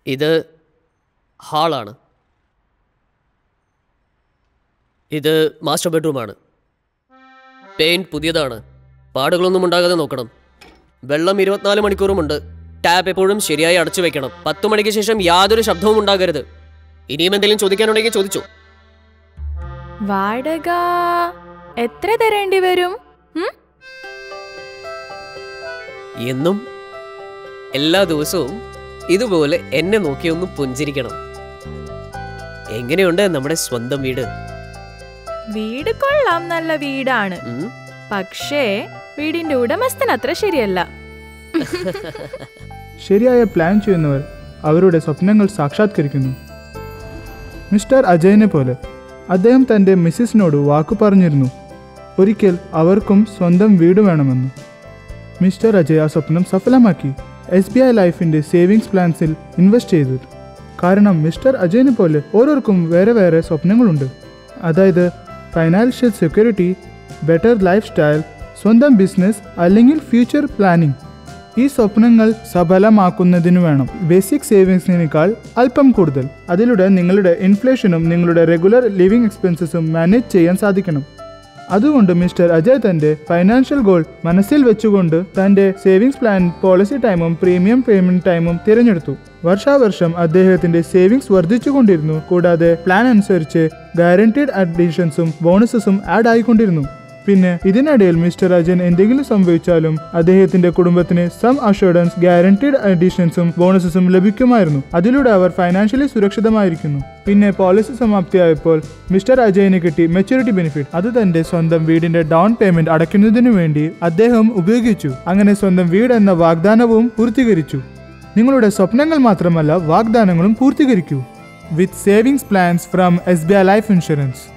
ഇത് ഹാളാണ് ഇത് മാസ്റ്റർ ബെഡ്റൂമാണ് പെയിൻറ് പുതിയതാണ് പാടുകളൊന്നും ഉണ്ടാകാതെ നോക്കണം വെള്ളം ഇരുപത്തിനാല് മണിക്കൂറുമുണ്ട് ടാപ്പ് എപ്പോഴും ശരിയായി അടച്ചു വെക്കണം പത്ത് മണിക്ക് ശേഷം യാതൊരു ശബ്ദവും ഉണ്ടാകരുത് ഇനിയും എന്തെങ്കിലും ചോദിക്കാനുണ്ടെങ്കിൽ ചോദിച്ചു വാടക എത്ര തരേണ്ടി വരും ഉം? എന്നും എല്ലാ ദിവസവും ഇതുപോലെ എന്നെ നോക്കി ഒന്ന് പുഞ്ചിരിക്കണം എങ്ങനെയുണ്ട് നമ്മുടെ സ്വന്തം വീട് വീട് കൊള്ളാം നല്ല വീടാണ് ഉം? പക്ഷേ വീടിന്റെ ഉടമസ്ഥൻ അത്ര ശരിയല്ല ശരിയായ പ്ലാൻ ചെയ്യുന്നവർ അവരുടെ സ്വപ്നങ്ങൾ സാക്ഷാത്കരിക്കുന്നു മിസ്റ്റർ അജയനെ പോലെ അദ്ദേഹം തൻ്റെ മിസ്സിസിനോട് വാക്കു പറഞ്ഞിരുന്നു ഒരിക്കൽ അവർക്കും സ്വന്തം വീട് വേണമെന്ന് മിസ്റ്റർ അജയ് ആ സ്വപ്നം സഫലമാക്കി എസ് ബി ഐ ലൈഫിൻ്റെ സേവിങ്സ് പ്ലാൻസിൽ ഇൻവെസ്റ്റ് ചെയ്തു കാരണം മിസ്റ്റർ അജയനെ പോലെ ഓരോർക്കും വേറെ വേറെ സ്വപ്നങ്ങളുണ്ട് അതായത് financial security better life style സ്വന്തം ബിസിനസ് അല്ലെങ്കിൽ ഫ്യൂച്ചർ പ്ലാനിംഗ് ഈ സ്വപ്നങ്ങൾ സഫലമാക്കുന്നതിനു വേണം ബേസിക് സേവിങ്സിനേക്കാൾ അല്പം കൂടുതൽ അതിലൂടെ നിങ്ങളുടെ ഇൻഫ്ലേഷനും നിങ്ങളുടെ റെഗുലർ ലിവിംഗ് എക്സ്പെൻസസും മാനേജ് ചെയ്യാൻ സാധിക്കണം അതുകൊണ്ട് മിസ്റ്റർ അജയ് തന്റെ ഫൈനാൻഷ്യൽ ഗോൾ മനസ്സിൽ വെച്ചുകൊണ്ട് തന്റെ സേവിങ്സ് പ്ലാൻ പോളിസി ടൈമും പ്രീമിയം പേയ്മെന്റ് ടൈമും തിരഞ്ഞെടുത്തു വർഷാവർഷം അദ്ദേഹത്തിന്റെ സേവിങ്സ് വർദ്ധിച്ചുകൊണ്ടിരുന്നു കൂടാതെ പ്ലാൻ അനുസരിച്ച് ഗ്യാരണ്ടീഡ് അഡീഷൻസും ബോണസസും ആഡ് ആയിക്കൊണ്ടിരുന്നു പിന്നെ ഇതിനിടയിൽ മിസ്റ്റർ അജയൻ എന്തെങ്കിലും സംഭവിച്ചാലും അദ്ദേഹത്തിന്റെ കുടുംബത്തിന് സം അഷുറൻസ് ഗ്യാരണ്ടീഡ് അഡീഷൻസും ബോണസസും ലഭിക്കുമായിരുന്നു അതിലൂടെ അവർ ഫൈനാൻഷ്യലി സുരക്ഷിതമായിരിക്കുന്നു പിന്നെ പോളിസി സമാപ്തിയായപ്പോൾ മിസ്റ്റർ അജയന് കിട്ടി മെച്ചൂരിറ്റി ബെനിഫിറ്റ് അത് തന്റെ സ്വന്തം വീടിന്റെ ഡൗൺ പേയ്മെന്റ് അടയ്ക്കുന്നതിനു വേണ്ടി അദ്ദേഹം ഉപയോഗിച്ചു അങ്ങനെ സ്വന്തം വീട് എന്ന വാഗ്ദാനവും പൂർത്തീകരിച്ചു നിങ്ങളുടെ സ്വപ്നങ്ങൾ മാത്രമല്ല വാഗ്ദാനങ്ങളും പൂർത്തീകരിക്കൂ with savings plans from S B I life insurance